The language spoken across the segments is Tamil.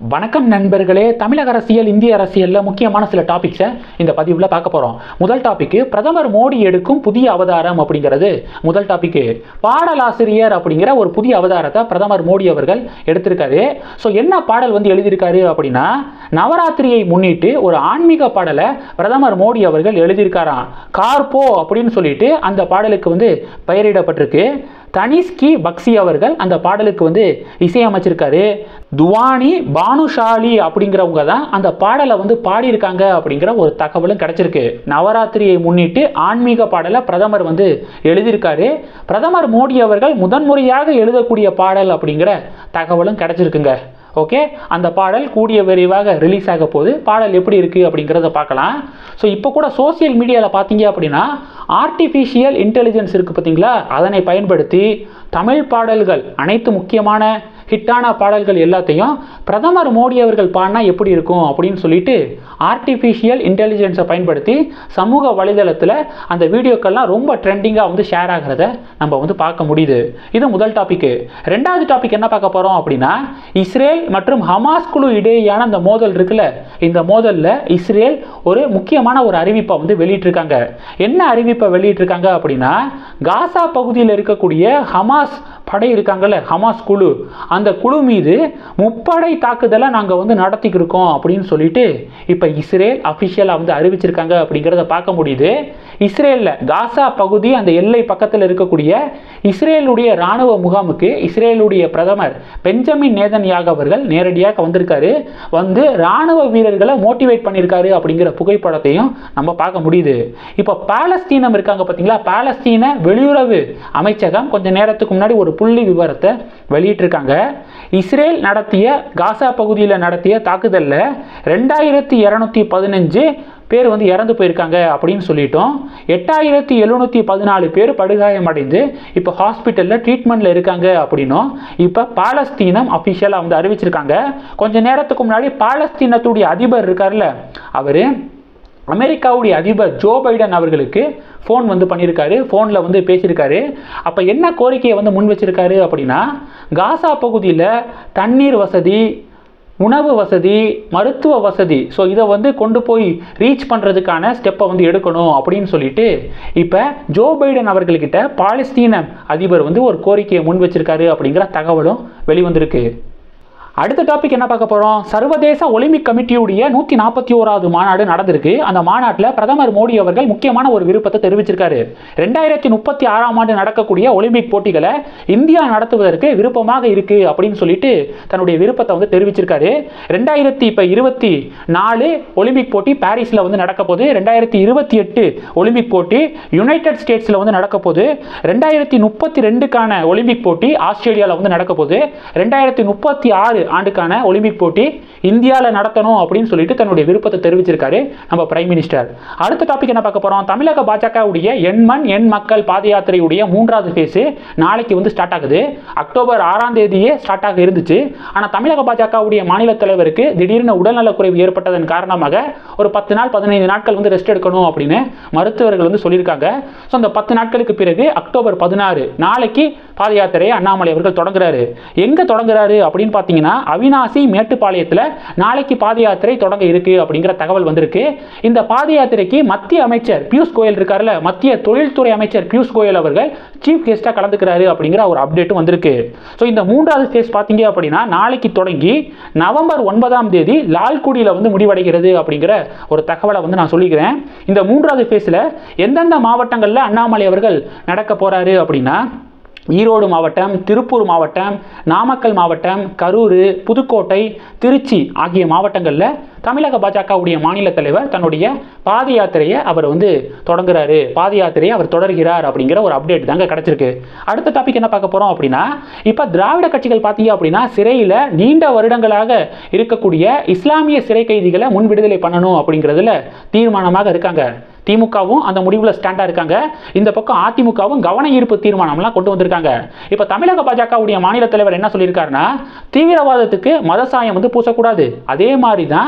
வணக்கம் நண்பர்களே தமிழக அரசியல் இந்திய அரசியலில் முக்கியமான சில டாபிக்ஸை இந்த பதிவில் பார்க்க போகிறோம் முதல் டாபிக்கு பிரதமர் மோடி எடுக்கும் புதிய அவதாரம் அப்படிங்கிறது முதல் டாபிக்கு பாடலாசிரியர் அப்படிங்கிற ஒரு புதிய அவதாரத்தை பிரதமர் மோடி அவர்கள் எடுத்திருக்காரு ஸோ என்ன பாடல் வந்து எழுதியிருக்காரு அப்படின்னா நவராத்திரியை முன்னிட்டு ஒரு ஆன்மீக பாடலை பிரதமர் மோடி அவர்கள் எழுதியிருக்காராம் கார்போ அப்படின்னு சொல்லிட்டு அந்த பாடலுக்கு வந்து பெயரிடப்பட்டிருக்கு தனிஷ்கி பக்சி அவர்கள் அந்த பாடலுக்கு வந்து இசையமைச்சிருக்காரு துவானி பானுஷாலி அப்படிங்கிறவங்க தான் அந்த பாடலை வந்து பாடியிருக்காங்க அப்படிங்கிற ஒரு தகவலும் கிடைச்சிருக்கு நவராத்திரியை முன்னிட்டு ஆன்மீக பாடலை பிரதமர் வந்து எழுதியிருக்காரு பிரதமர் மோடி அவர்கள் முதன்முறையாக எழுதக்கூடிய பாடல் அப்படிங்கிற தகவலும் கிடைச்சிருக்குங்க ஓகே அந்த பாடல் கூடிய விரைவாக ரிலீஸ் ஆக போகுது பாடல் எப்படி இருக்குது அப்படிங்கிறத பார்க்கலாம் ஸோ இப்போ கூட சோஷியல் மீடியாவில் பார்த்தீங்க அப்படின்னா ஆர்டிஃபிஷியல் இன்டெலிஜென்ஸ் இருக்குது பார்த்தீங்களா அதனை பயன்படுத்தி தமிழ் பாடல்கள் அனைத்து முக்கியமான ஹிட்டான பாடல்கள் எல்லாத்தையும் பிரதமர் மோடி அவர்கள் பாடினா எப்படி இருக்கும் அப்படின்னு சொல்லிட்டு ஆர்டிஃபிஷியல் இன்டெலிஜென்ஸை பயன்படுத்தி சமூக வலைதளத்தில் அந்த வீடியோக்கள்லாம் ரொம்ப ட்ரெண்டிங்காக வந்து ஷேர் ஆகிறத நம்ம வந்து பார்க்க முடியுது இது முதல் டாபிக்கு ரெண்டாவது டாபிக் என்ன பார்க்க போகிறோம் அப்படின்னா இஸ்ரேல் மற்றும் ஹமாஸ் குழு இடையேயான அந்த மோதல் இருக்குல்ல இந்த மோதலில் இஸ்ரேல் ஒரு முக்கியமான ஒரு அறிவிப்பை வந்து வெளியிட்டிருக்காங்க என்ன அறிவிப்பை வெளியிட்டிருக்காங்க அப்படின்னா காசா பகுதியில் இருக்கக்கூடிய ஹமாஸ் படை இருக்காங்கல்ல ஹமாஸ் குழு அந்த குழு மீது முப்படை தாக்குதலை நாங்கள் வந்து நடத்திக்கிட்டு இருக்கோம் அப்படின்னு சொல்லிட்டு இப்போ இஸ்ரேல் அஃபிஷியலாக வந்து அறிவிச்சிருக்காங்க அப்படிங்கிறத பார்க்க முடியுது இஸ்ரேலில் காசா பகுதி அந்த எல்லை பக்கத்தில் இருக்கக்கூடிய இஸ்ரேலுடைய இராணுவ முகாமுக்கு இஸ்ரேலுடைய பிரதமர் பெஞ்சமின் நேதன்யாக அவர்கள் நேரடியாக வந்திருக்காரு வந்து இராணுவ வீரர்களை மோட்டிவேட் பண்ணியிருக்காரு அப்படிங்கிற புகைப்படத்தையும் நம்ம பார்க்க முடியுது இப்போ பாலஸ்தீனம் இருக்காங்க பார்த்தீங்களா பாலஸ்தீன வெளியுறவு அமைச்சகம் கொஞ்ச நேரத்துக்கு முன்னாடி ஒரு புள்ளி விவரத்தை வெளியிட்டிருக்காங்க இஸ்ரேல் நடத்திய காசா பகுதியில் நடத்திய தாக்குதலில் ரெண்டாயிரத்தி இரநூத்தி பதினஞ்சு பேர் வந்து இறந்து போயிருக்காங்க அப்படின்னு சொல்லிட்டோம் எட்டாயிரத்தி எழுநூற்றி பதினாலு பேர் படுகாயமடைந்து இப்போ ஹாஸ்பிட்டலில் ட்ரீட்மெண்ட்டில் இருக்காங்க அப்படின்னும் இப்போ பாலஸ்தீனம் அஃபிஷியலாக வந்து அறிவிச்சிருக்காங்க கொஞ்ச நேரத்துக்கு முன்னாடி பாலஸ்தீனத்துடைய அதிபர் இருக்கார்ல அவர் அமெரிக்காவுடைய அதிபர் ஜோ பைடன் அவர்களுக்கு ஃபோன் வந்து பண்ணியிருக்காரு ஃபோனில் வந்து பேசியிருக்காரு அப்போ என்ன கோரிக்கையை வந்து முன் வச்சிருக்காரு அப்படின்னா காசா பகுதியில் தண்ணீர் வசதி உணவு வசதி மருத்துவ வசதி ஸோ இதை வந்து கொண்டு போய் ரீச் பண்ணுறதுக்கான ஸ்டெப்பை வந்து எடுக்கணும் அப்படின்னு சொல்லிட்டு இப்போ ஜோ பைடன் அவர்கள்கிட்ட பாலஸ்தீன அதிபர் வந்து ஒரு கோரிக்கையை முன் வச்சிருக்காரு அப்படிங்கிற தகவலும் வெளிவந்திருக்கு அடுத்த டாபிக் என்ன பார்க்க போகிறோம் சர்வதேச ஒலிம்பிக் கமிட்டியுடைய நூற்றி நாற்பத்தி ஓராவது மாநாடு நடந்திருக்கு அந்த மாநாட்டில் பிரதமர் மோடி அவர்கள் முக்கியமான ஒரு விருப்பத்தை தெரிவிச்சிருக்காரு ரெண்டாயிரத்தி முப்பத்தி ஆறாம் ஆண்டு நடக்கக்கூடிய ஒலிம்பிக் போட்டிகளை இந்தியா நடத்துவதற்கு விருப்பமாக இருக்கு அப்படின்னு சொல்லிட்டு தன்னுடைய விருப்பத்தை வந்து தெரிவிச்சிருக்காரு ரெண்டாயிரத்தி இப்போ இருபத்தி நாலு ஒலிம்பிக் போட்டி பாரிஸில் வந்து நடக்க போகுது ரெண்டாயிரத்தி இருபத்தி எட்டு ஒலிம்பிக் போட்டி யுனைடெட் ஸ்டேட்ஸில் வந்து நடக்க போகுது ரெண்டாயிரத்தி முப்பத்தி ரெண்டுக்கான ஒலிம்பிக் போட்டி ஆஸ்திரேலியாவில் வந்து நடக்க போகுது ரெண்டாயிரத்தி முப்பத்தி ஆறு ஆண்டுக்கான ஒலிம்பிக் போட்டி இந்தியாவில் நடத்தணும் அப்படின்னு சொல்லிட்டு தன்னுடைய விருப்பத்தை தெரிவிச்சிருக்காரு நம்ம பிரைம் மினிஸ்டர் அடுத்த டாபிக் என்ன பார்க்க போகிறோம் தமிழக பாஜகவுடைய எண்மண் எண் மக்கள் பாத யாத்திரையுடைய மூன்றாவது ஃபேஸு நாளைக்கு வந்து ஸ்டார்ட் ஆகுது அக்டோபர் ஆறாம் தேதியே ஸ்டார்ட் ஆக இருந்துச்சு ஆனால் தமிழக பாஜகவுடைய மாநில தலைவருக்கு திடீர்னு உடல்நலக்குறைவு ஏற்பட்டதன் காரணமாக ஒரு பத்து நாள் பதினைந்து நாட்கள் வந்து ரெஸ்ட் எடுக்கணும் அப்படின்னு மருத்துவர்கள் வந்து சொல்லியிருக்காங்க ஸோ அந்த பத்து நாட்களுக்கு பிறகு அக்டோபர் பதினாறு நாளைக்கு பாத யாத்திரையை அண்ணாமலை அவர்கள் தொடங்குறாரு எங்கே தொடங்குறாரு அப்படின்னு பார்த்தீங்கன்னா அவினாசி மேட்டுப்பாளையத்தில் நாளைக்கு பாத யாத்திரை தொடங்க இருக்கு அப்படிங்கிற தகவல் வந்திருக்கு இந்த பாத யாத்திரைக்கு மத்திய அமைச்சர் பியூஷ் கோயல் இருக்கார்ல மத்திய தொழில்துறை அமைச்சர் பியூஷ் கோயல் அவர்கள் சீஃப் கெஸ்ட்டாக கலந்துக்கிறாரு அப்படிங்கிற ஒரு அப்டேட்டும் வந்திருக்கு ஸோ இந்த மூன்றாவது ஃபேஸ் பார்த்தீங்க அப்படின்னா நாளைக்கு தொடங்கி நவம்பர் ஒன்பதாம் தேதி லால்குடியில் வந்து முடிவடைகிறது அப்படிங்கிற ஒரு தகவலை வந்து நான் சொல்லிக்கிறேன் இந்த மூன்றாவது ஃபேஸில் எந்தெந்த மாவட்டங்களில் அண்ணாமலை அவர்கள் நடக்க போகிறாரு அப்படின்னா ஈரோடு மாவட்டம் திருப்பூர் மாவட்டம் நாமக்கல் மாவட்டம் கரூர் புதுக்கோட்டை திருச்சி ஆகிய மாவட்டங்களில் தமிழக பாஜகவுடைய மாநில தலைவர் தன்னுடைய பாத யாத்திரையை அவர் வந்து தொடங்குறாரு பாத யாத்திரையை அவர் தொடர்கிறார் அப்படிங்கிற ஒரு அப்டேட் தாங்க கிடச்சிருக்கு அடுத்த டாபிக் என்ன பார்க்க போகிறோம் அப்படின்னா இப்போ திராவிட கட்சிகள் பார்த்தீங்க அப்படின்னா சிறையில் நீண்ட வருடங்களாக இருக்கக்கூடிய இஸ்லாமிய சிறை கைதிகளை முன் விடுதலை பண்ணணும் அப்படிங்கிறதுல தீர்மானமாக இருக்காங்க திமுகவும் அந்த முடிவில் ஸ்டாண்டாக இருக்காங்க இந்த பக்கம் அதிமுகவும் கவன ஈர்ப்பு தீர்மானம்லாம் கொண்டு வந்திருக்காங்க இப்போ தமிழக பாஜகவுடைய மாநில தலைவர் என்ன சொல்லியிருக்காருன்னா தீவிரவாதத்துக்கு மத சாயம் வந்து பூசக்கூடாது அதே மாதிரி தான்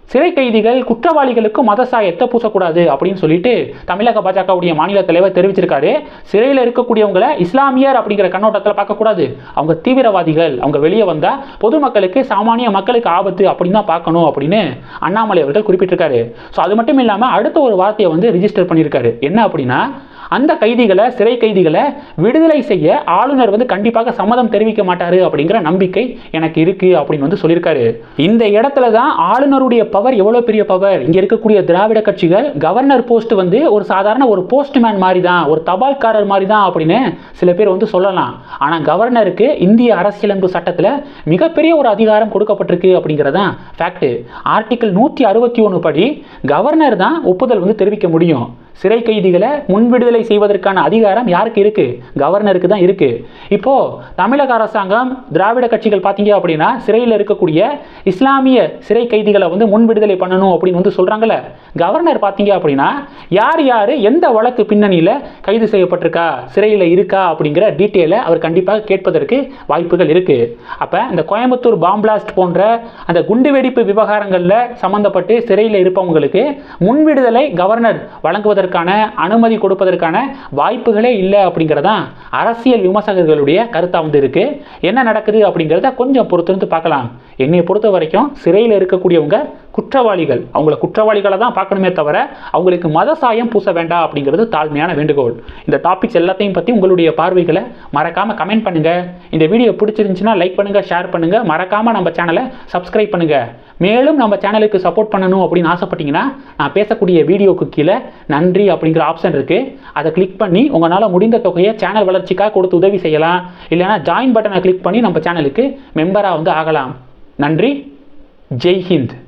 சிறை கைதிகள் குற்றவாளிகளுக்கு மத சாயத்தை பூசக்கூடாது அப்படின்னு சொல்லிட்டு தமிழக பாஜகவுடைய மாநில தலைவர் தெரிவிச்சிருக்காரு சிறையில் இருக்கக்கூடியவங்களை இஸ்லாமியர் அப்படிங்கிற கண்ணோட்டத்தில் பார்க்கக்கூடாது அவங்க தீவிரவாதிகள் அவங்க வெளியே வந்தால் பொதுமக்களுக்கு சாமானிய மக்களுக்கு ஆபத்து அப்படின்னு தான் பார்க்கணும் அப்படின்னு அண்ணாமலை அவர்கள் குறிப்பிட்டிருக்காரு ஸோ அது மட்டும் இல்லாமல் அடுத்த ஒரு வார்த்தையை வந்து ரிஜிஸ்டர் பண்ணியிருக்காரு என்ன அப்படின்னா அந்த கைதிகளை சிறை கைதிகளை விடுதலை செய்ய ஆளுநர் வந்து கண்டிப்பாக சம்மதம் தெரிவிக்க மாட்டாரு அப்படிங்கிற நம்பிக்கை எனக்கு இருக்கு அப்படின்னு வந்து சொல்லியிருக்காரு இந்த இடத்துல தான் ஆளுநருடைய பவர் எவ்வளோ பெரிய பவர் இங்கே இருக்கக்கூடிய திராவிட கட்சிகள் கவர்னர் போஸ்ட் வந்து ஒரு சாதாரண ஒரு போஸ்ட்மேன் மாதிரி தான் ஒரு தபால்காரர் மாதிரி தான் அப்படின்னு சில பேர் வந்து சொல்லலாம் ஆனால் கவர்னருக்கு இந்திய அரசியலமைப்பு சட்டத்தில் மிகப்பெரிய ஒரு அதிகாரம் கொடுக்கப்பட்டிருக்கு அப்படிங்கிறதான் ஃபேக்ட் ஆர்டிகிள் நூற்றி அறுபத்தி ஒன்று படி கவர்னர் தான் ஒப்புதல் வந்து தெரிவிக்க முடியும் சிறை கைதிகளை முன்விடுதலை செய்வதற்கான அதிகாரம் யாருக்கு இருக்கு கவர்னருக்கு தான் இருக்கு இப்போ தமிழக அரசாங்கம் திராவிட கட்சிகள் பார்த்தீங்க அப்படின்னா சிறையில் இருக்கக்கூடிய இஸ்லாமிய சிறை கைதிகளை வந்து முன்விடுதலை பண்ணணும் அப்படின்னு வந்து சொல்றாங்கல்ல கவர்னர் பார்த்தீங்க அப்படின்னா யார் யார் எந்த வழக்கு பின்னணியில் கைது செய்யப்பட்டிருக்கா சிறையில் இருக்கா அப்படிங்கிற டீட்டெயிலை அவர் கண்டிப்பாக கேட்பதற்கு வாய்ப்புகள் இருக்கு அப்போ இந்த கோயம்புத்தூர் பாம்பிளாஸ்ட் போன்ற அந்த குண்டு வெடிப்பு விவகாரங்களில் சம்பந்தப்பட்டு சிறையில் இருப்பவங்களுக்கு முன்விடுதலை கவர்னர் வழங்குவதற்கான அனுமதி கொடுப்பதற்கான வாய்ப்புகளே இல்லை அப்படிங்கிறதான் அரசியல் விமர்சகர்களுடைய கருத்தாக வந்து இருக்கு என்ன நடக்குது அப்படிங்கிறத கொஞ்சம் பொறுத்திருந்து பார்க்கலாம் என்னை பொறுத்த வரைக்கும் சிறையில் இருக்கக்கூடியவங்க குற்றவாளிகள் அவங்கள குற்றவாளிகளை தான் பார்க்கணுமே தவிர அவங்களுக்கு மத சாயம் பூச வேண்டாம் அப்படிங்கிறது தாழ்மையான வேண்டுகோள் இந்த டாபிக்ஸ் எல்லாத்தையும் பற்றி உங்களுடைய பார்வைகளை மறக்காமல் கமெண்ட் பண்ணுங்க இந்த வீடியோ பிடிச்சிருந்துச்சுன்னா லைக் பண்ணுங்க ஷேர் பண்ணுங்க மறக்காம நம்ம சேனலை சப்ஸ்கிரைப் பண்ணுங்க மேலும் நம்ம சேனலுக்கு சப்போர்ட் பண்ணணும் அப்படின்னு ஆசைப்பட்டீங்கன்னா நான் பேசக்கூடிய வீடியோக்கு கீழே நன்றி அப்படிங்கிற ஆப்ஷன் இருக்கு அதை கிளிக் பண்ணி உங்களால் முடிந்த தொகையை சேனல் வளர்ச்சிக்காக கொடுத்து உதவி செய்யலாம் இல்லைனா ஜாயின் பட்டனை கிளிக் பண்ணி நம்ம சேனலுக்கு மெம்பராக வந்து ஆகலாம் நன்றி ஜெய் ஹிந்த்